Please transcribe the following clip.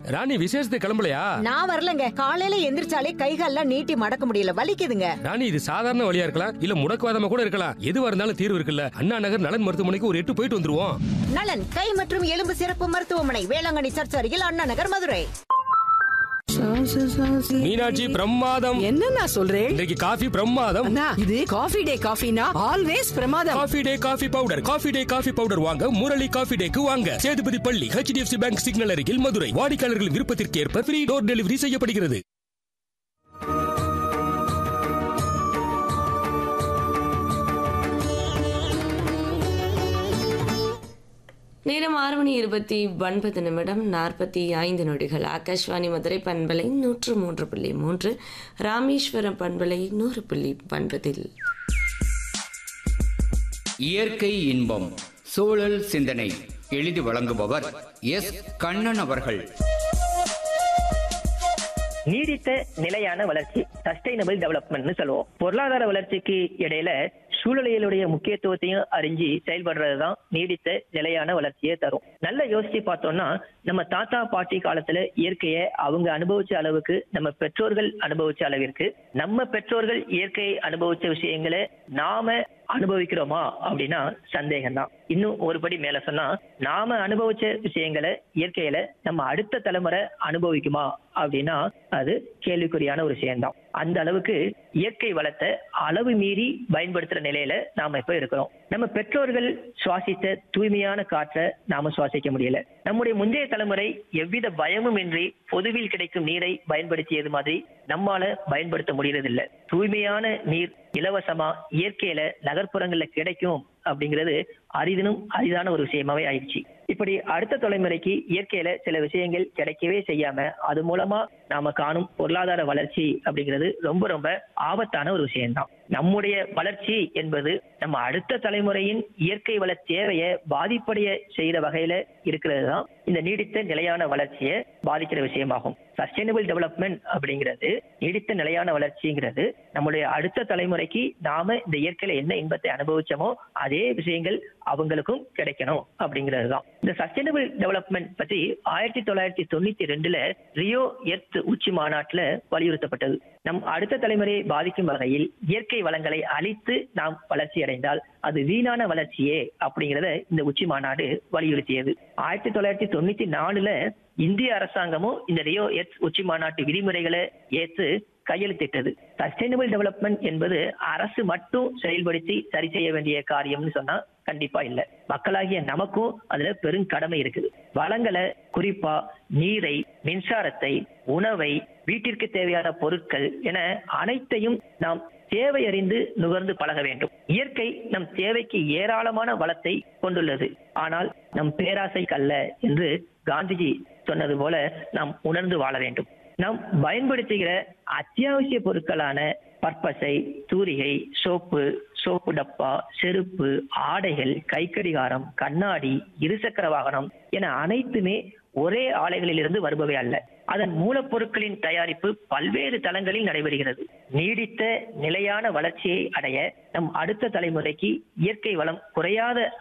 ராணி விசேஷத்துக்கு கிளம்பலையா நான் வரலங்க காலையில எந்திரிச்சாலே கைகால்லாம் நீட்டி மடக்க முடியல வலிக்குதுங்க ராணி இது சாதாரண வழியா இருக்கலாம் இல்ல முடக்குவாதமா கூட இருக்கலாம் எதுவா இருந்தாலும் தீர்வு இருக்குல்ல அண்ணா நகர் நலன் மருத்துவமனைக்கு ஒரு எட்டு போயிட்டு வந்துருவோம் நலன் கை மற்றும் எலும்பு சிறப்பு மருத்துவமனை வேளாங்கண்ணி சர்ச் அருகில் அண்ணா நகர் மதுரை மீனாட்சி பிரமாதம் என்ன நான் சொல்றேன் இன்றைக்கு காஃபி பிரமாதம் அண்ணா இது காஃபி டே காஃபினா ஆல்வேஸ் பிரமாதம் Coffee Day coffee powder Coffee Day coffee powder வாங்க முரளி காஃபி டேக்கு வாங்க சேதுபதி பள்ளி ஹெச்டிஎஃப்சி பேங்க் சிக்னல் அருகில் மதுரை வாடிக்கையாளர்களின் விருப்பத்திற்கு ஏற்ப ஃப்ரீ டோர் டெலிவரி செய்யப்படுகிறது நேரம் ஆறு மணி இருபத்தி ஒன்பது நிமிடம் நாற்பத்தி ஐந்து நொடிகள் ஆகாஷ்வாணி மதுரை பண்பலை நூற்று மூன்று புள்ளி மூன்று ராமேஸ்வரம் பண்பலை நூறு புள்ளி ஒன்பதில் இயற்கை இன்பம் சூழல் சிந்தனை எழுதி வழங்குபவர் எஸ் கண்ணன் அவர்கள் நீடித்த நிலையான வளர்ச்சி சஸ்டைனபிள் டெவலப்மெண்ட்னு சொல்லுவோம் பொருளாதார வளர்ச்சிக்கு இடையில சூழலியலுடைய முக்கியத்துவத்தையும் அறிஞ்சு செயல்படுறதுதான் நீடித்த நிலையான வளர்ச்சியை தரும் நல்லா யோசிச்சு பார்த்தோம்னா நம்ம தாத்தா பாட்டி காலத்துல இயற்கையை அவங்க அனுபவிச்ச அளவுக்கு நம்ம பெற்றோர்கள் அனுபவிச்ச அளவிற்கு நம்ம பெற்றோர்கள் இயற்கையை அனுபவிச்ச விஷயங்களை நாம அனுபவிக்கிறோமா அப்படின்னா சந்தேகம் தான் இன்னும் ஒரு படி மேல சொன்னா நாம அனுபவிச்ச விஷயங்களை இயற்கையில நம்ம அடுத்த தலைமுறை அனுபவிக்குமா அப்படின்னா அது கேள்விக்குறியான ஒரு விஷயம்தான் அந்த அளவுக்கு இயற்கை வளத்தை அளவு மீறி பயன்படுத்துற நிலையில நாம இப்ப இருக்கிறோம் நம்ம பெற்றோர்கள் சுவாசித்த தூய்மையான காற்றை நாம சுவாசிக்க முடியல நம்முடைய முந்தைய தலைமுறை எவ்வித பயமும் இன்றி பொதுவில் கிடைக்கும் நீரை பயன்படுத்தியது மாதிரி நம்மால பயன்படுத்த முடியறதில்ல தூய்மையான நீர் இலவசமா இயற்கையில நகர்ப்புறங்கள்ல கிடைக்கும் அப்படிங்கிறது அரிதினும் அரிதான ஒரு விஷயமாவே ஆயிடுச்சு இப்படி அடுத்த தலைமுறைக்கு இயற்கையில சில விஷயங்கள் கிடைக்கவே செய்யாம அது மூலமா நாம காணும் பொருளாதார வளர்ச்சி அப்படிங்கிறது ரொம்ப ரொம்ப ஆபத்தான ஒரு விஷயம்தான் நம்முடைய வளர்ச்சி என்பது நம்ம அடுத்த தலைமுறையின் இயற்கை வள தேவையை பாதிப்படைய செய்யற வகையில இருக்கிறது தான் இந்த நீடித்த நிலையான வளர்ச்சியை பாதிக்கிற விஷயமாகும் சஸ்டைனபிள் டெவலப்மெண்ட் அப்படிங்கிறது நீடித்த நிலையான வளர்ச்சிங்கிறது நம்முடைய அடுத்த தலைமுறைக்கு நாம இந்த இயற்கையில என்ன இன்பத்தை அனுபவிச்சோமோ அதே விஷயங்கள் அவங்களுக்கும் கிடைக்கணும் அப்படிங்கிறது தான் இந்த சஸ்டைனபிள் டெவலப்மெண்ட் பத்தி ஆயிரத்தி தொள்ளாயிரத்தி தொண்ணூத்தி ரெண்டுல ரியோ எர்த் உச்சி மாநாட்டுல வலியுறுத்தப்பட்டது நம் அடுத்த தலைமுறையை பாதிக்கும் வகையில் இயற்கை வளங்களை அழித்து நாம் வளர்ச்சி அடைந்தால் அது வீணான வளர்ச்சியே அப்படிங்கறத இந்த உச்சி மாநாடு வலியுறுத்தியது ஆயிரத்தி தொள்ளாயிரத்தி தொண்ணூத்தி நாலுல இந்திய அரசாங்கமும் இந்த ரியோ எர்த் உச்சி மாநாட்டு விதிமுறைகளை ஏற்று கையெழுத்திட்டது சஸ்டைனபிள் டெவலப்மெண்ட் என்பது அரசு மட்டும் செயல்படுத்தி சரி செய்ய வேண்டிய காரியம்னு சொன்னா கண்டிப்பா இல்ல மக்களாகிய நமக்கும் அதுல பெரும் கடமை இருக்குது வளங்களை குறிப்பா நீரை மின்சாரத்தை உணவை வீட்டிற்கு தேவையான பொருட்கள் என அனைத்தையும் நாம் தேவை அறிந்து நுகர்ந்து பழக வேண்டும் இயற்கை நம் தேவைக்கு ஏராளமான வளத்தை கொண்டுள்ளது ஆனால் நம் பேராசைக்கு அல்ல என்று காந்திஜி சொன்னது போல நாம் உணர்ந்து வாழ வேண்டும் நாம் பயன்படுத்துகிற அத்தியாவசிய பொருட்களான பற்பசை தூரிகை சோப்பு சோப்பு டப்பா செருப்பு ஆடைகள் கைக்கடிகாரம் கண்ணாடி இருசக்கர வாகனம் என அனைத்துமே ஒரே ஆலைகளிலிருந்து வருபவை அல்ல அதன் மூலப்பொருட்களின் தயாரிப்பு பல்வேறு தளங்களில் நடைபெறுகிறது நீடித்த நிலையான வளர்ச்சியை அடைய நம் அடுத்த தலைமுறைக்கு இயற்கை வளம் குறையாத